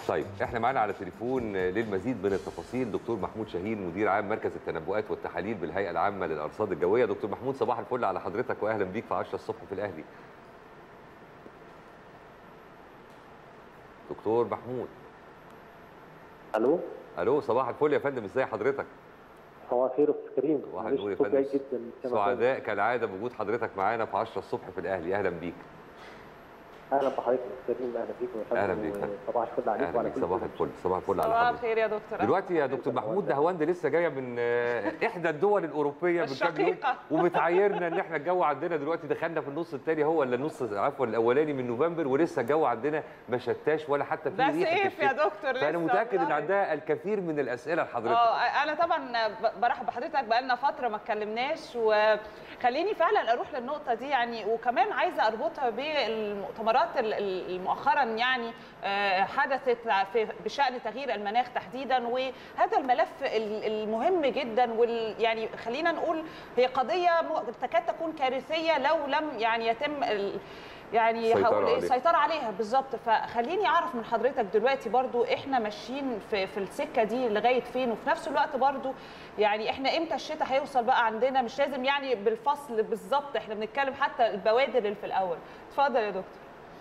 طيب احنا معانا على التليفون للمزيد من التفاصيل دكتور محمود شاهين مدير عام مركز التنبؤات والتحاليل بالهيئه العامه للارصاد الجويه دكتور محمود صباح الفل على حضرتك واهلا بيك في 10 الصبح في الاهلي دكتور محمود الو الو صباح الفل يا فندم ازاي حضرتك صباح الخير استاذ كريم صباح معلش النور يا صوت فندم. جيد جدا كما سعداء كالعاده بوجود حضرتك معانا في 10 الصبح في الاهلي اهلا بيك اهلا بحضرتك استاذ كريم اهلا بيك ويا فندم، أهلا بيك. وصباح الفل عليك اهلا وعلى بيك كل صباح السادة. الفل صباح الفل على صباح حضرتك الخير يا دكتور دلوقتي يا دكتور محمود دهواند لسه جايه من آه، احدى الدول الاوروبيه من كام يوم الشقيقة. وبتعايرنا ان احنا الجو عندنا دلوقتي دخلنا في النص الثاني هو ولا النص عفوا الاولاني من نوفمبر ولسه الجو عندنا ما شتاش ولا حتى في ده ريحه سيف يا الشتاء. دكتور فانا لسه متاكد ان والله. عندها الكثير من الاسئله لحضرتك اه انا طبعا ب- برحب بحضرتك بقالنا فتره ما اتكلمناش وخليني فعلا اروح للنقطه دي يعني وكمان عايزه اربطها بالمؤتمرات ال- ال- مؤخرا يعني آه، حدثت في بشان تغيير المناخ تحديدا وهذا الملف ال- المهم جدا وال يعني خلينا نقول هي قضيه م- تكاد تكون كارثيه لو لم يعني يتم ال- يعني السيطرة هقول ايه عليها. السيطره عليها بالظبط فخليني اعرف من حضرتك دلوقتي برضو احنا ماشيين في, في السكه دي لغايه فين وفي نفس الوقت برضو يعني احنا امتى الشتاء هيوصل بقى عندنا مش لازم يعني بالفصل بالظبط احنا بنتكلم حتى البوادر اللي في الاول اتفضل يا دكتور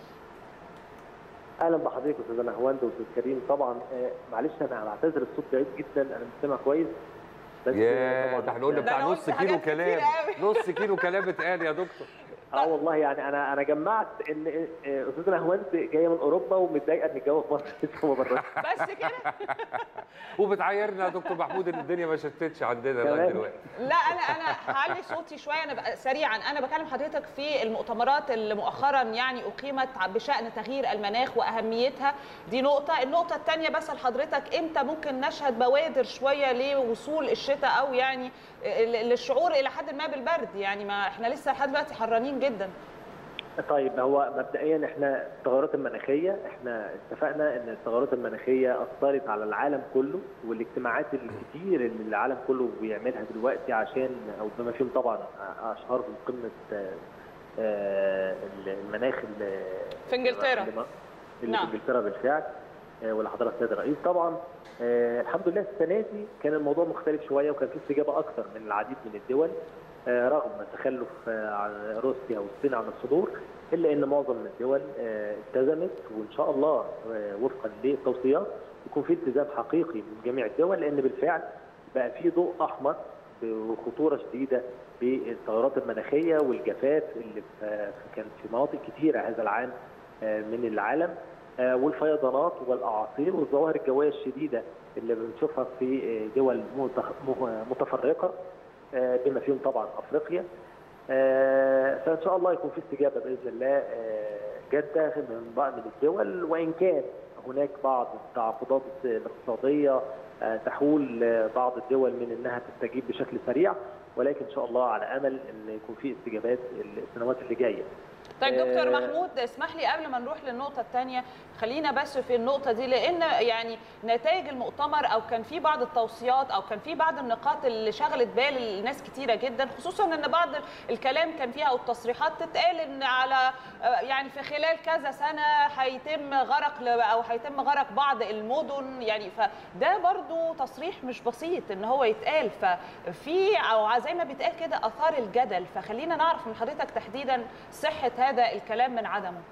اهلا بحضرتك استاذ نهواند واستاذ كريم طبعا آه، معلش انا بعتذر الصوت بعيد جدا انا مش سامع كويس بس آه، يا طبعاً ده احنا قلنا ده بتاع أنا نص قلت كيلو حاجات كتير كلام قوي. نص كيلو كلام اتقال يا دكتور اه والله يعني انا انا جمعت ان آه، استاذ نهواند جايه من اوروبا ومتضايقه ان الجو في مصر لسه ما بردش بس كده وبتعايرنا يا دكتور محمود ان الدنيا ما شتتش عندنا لغايه كمان. دلوقتي لا انا انا هعلي صوتي شويه انا بقى سريعا انا بكلم حضرتك في المؤتمرات اللي مؤخرا يعني اقيمت بشان تغيير المناخ واهميتها دي نقطه النقطه الثانيه بسال حضرتك امتى ممكن نشهد بوادر شويه لوصول الشتاء او يعني ال- للشعور الى حد ما بالبرد يعني ما احنا لسه لحد دلوقتي حرانين جدا طيب هو مبدئيا احنا التغيرات المناخيه احنا اتفقنا ان التغيرات المناخيه اثرت على العالم كله والاجتماعات الكتير اللي العالم كله بيعملها دلوقتي عشان او بما فيهم طبعا اشهرهم قمه آه، آه، المناخ اللي في إنجلترا. اللي في نعم. انجلترا بالفعل آه، واللي حضرها السيد الرئيس طبعا آه، الحمد لله السنه دي كان الموضوع مختلف شويه وكان في استجابه اكثر من العديد من الدول آه، رغم تخلف آه، عن روسيا والصين عن الصدور الا ان معظم الدول آه، التزمت وان شاء الله آه، وفقا للتوصيات يكون في التزام حقيقي من جميع الدول لان بالفعل بقى في ضوء احمر بخطوره شديده بالتغيرات المناخيه والجفاف اللي في- كان في مناطق كثيره هذا العام آه، من العالم آه، والفيضانات والاعاصير والظواهر الجويه الشديده اللي بنشوفها في آه، دول متخ- م- متفرقه آه، بما فيهم طبعا افريقيا آه، فان شاء الله يكون في استجابه باذن الله آه، جاده من بعض من الدول وان كان هناك بعض التعاقدات الاقتصاديه آه، تحول آه، بعض الدول من انها تستجيب بشكل سريع ولكن ان شاء الله على امل ان يكون في استجابات السنوات اللي جايه. طيب دكتور آه، محمود اسمح لي قبل ما نروح للنقطة الثانية خلينا بس في النقطة دي لأن يعني نتائج المؤتمر أو كان في بعض التوصيات أو كان في بعض النقاط اللي شغلت بال الناس كتيرة جدا خصوصا إن بعض الكلام كان فيها أو التصريحات تتقال إن على آه، يعني في خلال كذا سنة هيتم غرق ل- أو هيتم غرق بعض المدن يعني فده برضو تصريح مش بسيط إن هو يتقال ففي أو زي ما بيتقال كده أثار الجدل فخلينا نعرف من حضرتك تحديدا صحة هذا الكلام من عدمه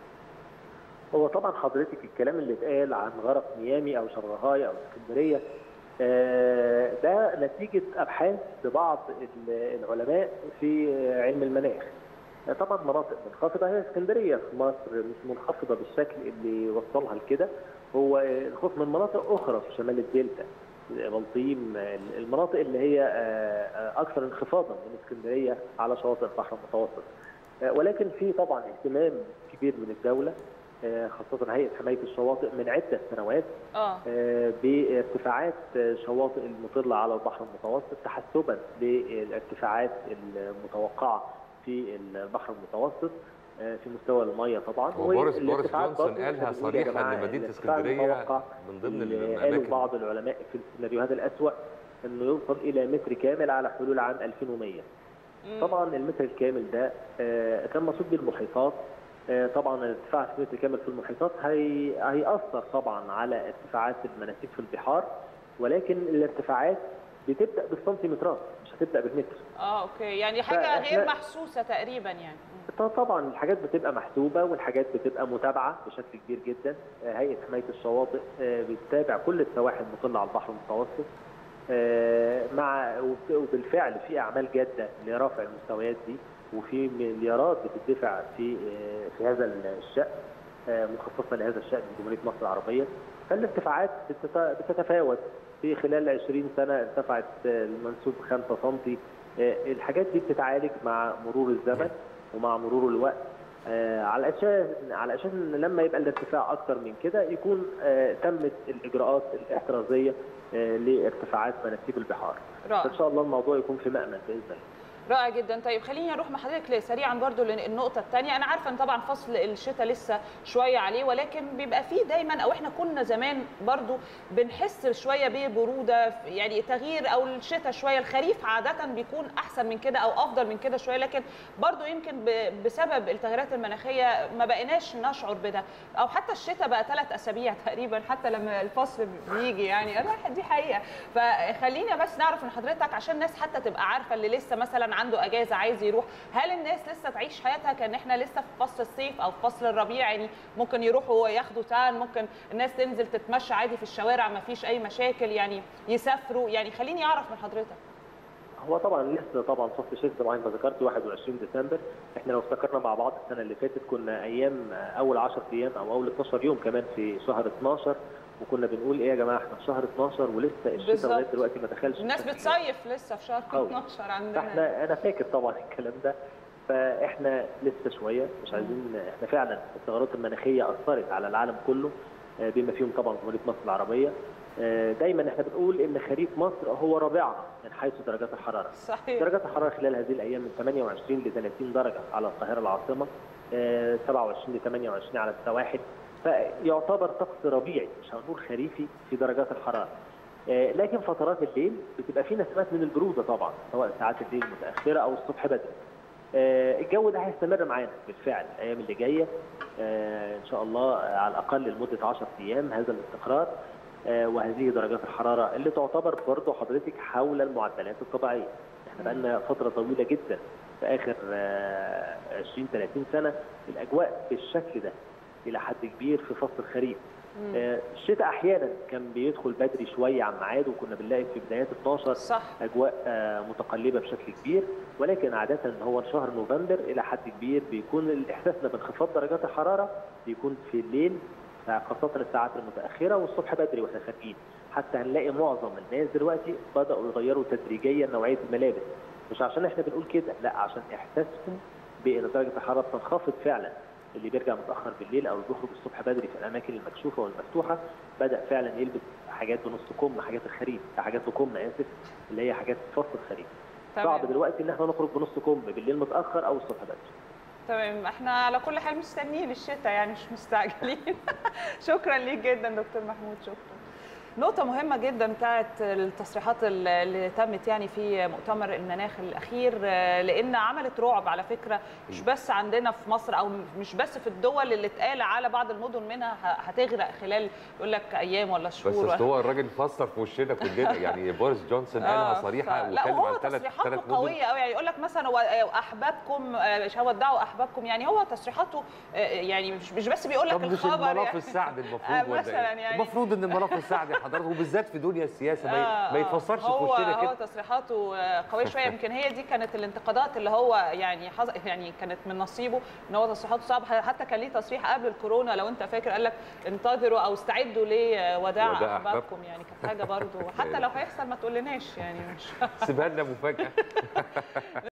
هو طبعا حضرتك الكلام اللي اتقال عن غرق ميامي او شنغهاي او اسكندريه آه، ده نتيجه ابحاث لبعض ال- العلماء في علم المناخ. آه، طبعا مناطق منخفضه هي اسكندريه في مصر مش منخفضه بالشكل اللي وصلها لكده هو الخوف من مناطق اخرى في شمال الدلتا بلطيم المناطق اللي هي آه، آه، اكثر انخفاضا من اسكندريه على شواطئ البحر المتوسط. آه، ولكن في طبعا اهتمام كبير من الدوله آه، خاصه هيئه حمايه الشواطئ من عده سنوات اه آه، بارتفاعات آه، شواطئ المطله على البحر المتوسط تحسبا للارتفاعات المتوقعه في البحر المتوسط آه، في مستوى الميه طبعا هو بوريس بوريس والارتفاعات جونسون برضه قالها احنا بنقول يا صريحا جماعة ان مدينه الارتفاع اسكندريه المتوقع من ضمن اللي قالوا الاماكن بعض العلماء في السيناريوهات الاسوأ انه يوصل الى متر كامل على حلول عام 2100 مم. طبعا المتر الكامل ده آه، كان مقصود بالمحيطات آه، طبعا ارتفاع ثاني الكامل في المحيطات هي... هيأثر طبعا على ارتفاعات المناسيب في البحار ولكن الارتفاعات بتبدا بالسنتيمترات مش هتبدا بالمتر اه اوكي يعني حاجه فإحنا- غير محسوسه تقريبا يعني ط- طبعا الحاجات بتبقى محسوبه والحاجات بتبقى متابعه بشكل كبير جدا آه، هيئه حمايه الشواطئ آه، بتتابع كل السواحل المطله على البحر المتوسط آه، مع وب- وبالفعل في اعمال جاده لرفع المستويات دي وفي مليارات بتدفع في آه، في هذا الشان آه، مخصصه لهذا الشان من جمهوريه مصر العربيه فالارتفاعات بتت- بتتفاوت في خلال 20 سنه ارتفعت آه، المنسوب 5 سم الحاجات دي بتتعالج مع مرور الزمن ومع مرور الوقت آه، على اساس على اساس ان لما يبقى الارتفاع اكتر من كده يكون آه، تمت الاجراءات الاحترازيه آه، لارتفاعات مناسيب البحار رائع فان شاء الله الموضوع يكون في مأمن باذن الله رائع جدا طيب خليني اروح مع حضرتك سريعا برضو للنقطه الثانيه انا عارفه ان طبعا فصل الشتاء لسه شويه عليه ولكن بيبقى فيه دايما او احنا كنا زمان برضو بنحس شويه ببروده يعني تغيير او الشتاء شويه الخريف عاده بيكون احسن من كده او افضل من كده شويه لكن برضو يمكن ب- بسبب التغيرات المناخيه ما بقيناش نشعر بده او حتى الشتاء بقى ثلاث اسابيع تقريبا حتى لما الفصل بيجي يعني أنا- دي حقيقه فخلينا بس نعرف من حضرتك عشان الناس حتى تبقى عارفه اللي لسه مثلا عنده اجازه عايز يروح هل الناس لسه تعيش حياتها كان احنا لسه في فصل الصيف او في فصل الربيع يعني ممكن يروحوا ياخدوا تان ممكن الناس تنزل تتمشى عادي في الشوارع ما فيش اي مشاكل يعني يسافروا يعني خليني اعرف من حضرتك هو طبعا لسه طبعا فصل الشتاء زي ما انت ذكرت 21 ديسمبر احنا لو افتكرنا مع بعض السنه اللي فاتت كنا ايام اول 10 ايام او اول 12 يوم كمان في شهر 12 وكنا بنقول ايه يا جماعه احنا في شهر 12 ولسه الشتاء بالظبط. لغايه دلوقتي ما دخلش الناس بشكل بتصيف لسه في شهر قوي. 12 عندنا فاحنا انا فاكر طبعا الكلام ده فاحنا لسه شويه مش عايزين احنا فعلا التغيرات المناخيه اثرت على العالم كله آه، بما فيهم طبعا جمهوريه مصر العربيه آه، دايما احنا بنقول ان خريف مصر هو رابعها من حيث درجات الحراره صحيح درجات الحراره خلال هذه الايام من 28 ل 30 درجه على القاهره العاصمه آه، 27 ل 28 على السواحل فيعتبر طقس ربيعي مش هنقول خريفي في درجات الحراره آه، لكن فترات الليل بتبقى في نسمات من البروده طبعا سواء ساعات الليل المتاخره او الصبح بدري آه، الجو ده هيستمر معانا بالفعل الايام اللي جايه آه، ان شاء الله آه، على الاقل لمده 10 ايام هذا الاستقرار آه، وهذه درجات الحراره اللي تعتبر برضه حضرتك حول المعدلات الطبيعيه احنا بقالنا فتره طويله جدا في اخر آه، 20 30 سنه الاجواء بالشكل ده الى حد كبير في فصل الخريف مم. آه، الشتاء احيانا كان بيدخل بدري شويه عن ميعاده وكنا بنلاقي في بدايات 12 صح اجواء آه، متقلبه بشكل كبير ولكن عاده هو شهر نوفمبر الى حد كبير بيكون احساسنا بانخفاض درجات الحراره بيكون في الليل خاصه الساعات المتاخره والصبح بدري واحنا خارجين حتى هنلاقي معظم الناس دلوقتي بداوا يغيروا تدريجيا نوعيه الملابس مش عشان احنا بنقول كده لا عشان احساسهم بان درجه الحراره بتنخفض فعلا اللي بيرجع متاخر بالليل او بيخرج الصبح بدري في الاماكن المكشوفه والمفتوحه بدا فعلا يلبس حاجات بنص كم حاجات الخريف حاجات بكم اسف اللي هي حاجات فصل الخريف صعب تمام دلوقتي ان احنا نخرج بنص كم بالليل متاخر او الصبح بدري تمام احنا على كل حال مستنيين الشتاء يعني مش مستعجلين شكرا ليك جدا دكتور محمود شكرا نقطة مهمة جدا بتاعت التصريحات اللي تمت يعني في مؤتمر المناخ الأخير آه، لأن عملت رعب على فكرة مش بس عندنا في مصر أو مش بس في الدول اللي اتقال على بعض المدن منها ه- هتغرق خلال يقول لك أيام ولا بس شهور أصل هو الراجل فسر في وشنا كلنا يعني بوريس جونسون قالها آه، صريحه ف- لا واتكلم وهو عن ثلاث تصريحاته ثلاث مدن قويه قوي يعني يقول لك مثلا هو احبابكم آه، مش هودعوا احبابكم يعني هو تصريحاته آه، يعني مش مش بس بيقول لك طب مش الخبر الملف يعني. السعد آه، المفروض ولا مثلاً إيه؟ يعني. المفروض ان الملف السعد يا حضرتك وبالذات في دنيا السياسه ما, آه، ي- ما آه. يتفسرش في هو وشنا هو كده تصريحاته آه، قويه شويه يمكن هي دي كانت الانتقادات اللي هو يعني حظ يعني كانت من نصيبه ان هو تصريحاته صعبه حتى كان ليه تصريح قبل الكورونا لو انت فاكر قال لك انتظروا او استعدوا لوداع وداع احبابكم أحبابكم. يعني كانت حاجه برضه حتى لو هيحصل ما تقولناش يعني مش سيبها لنا مفاجاه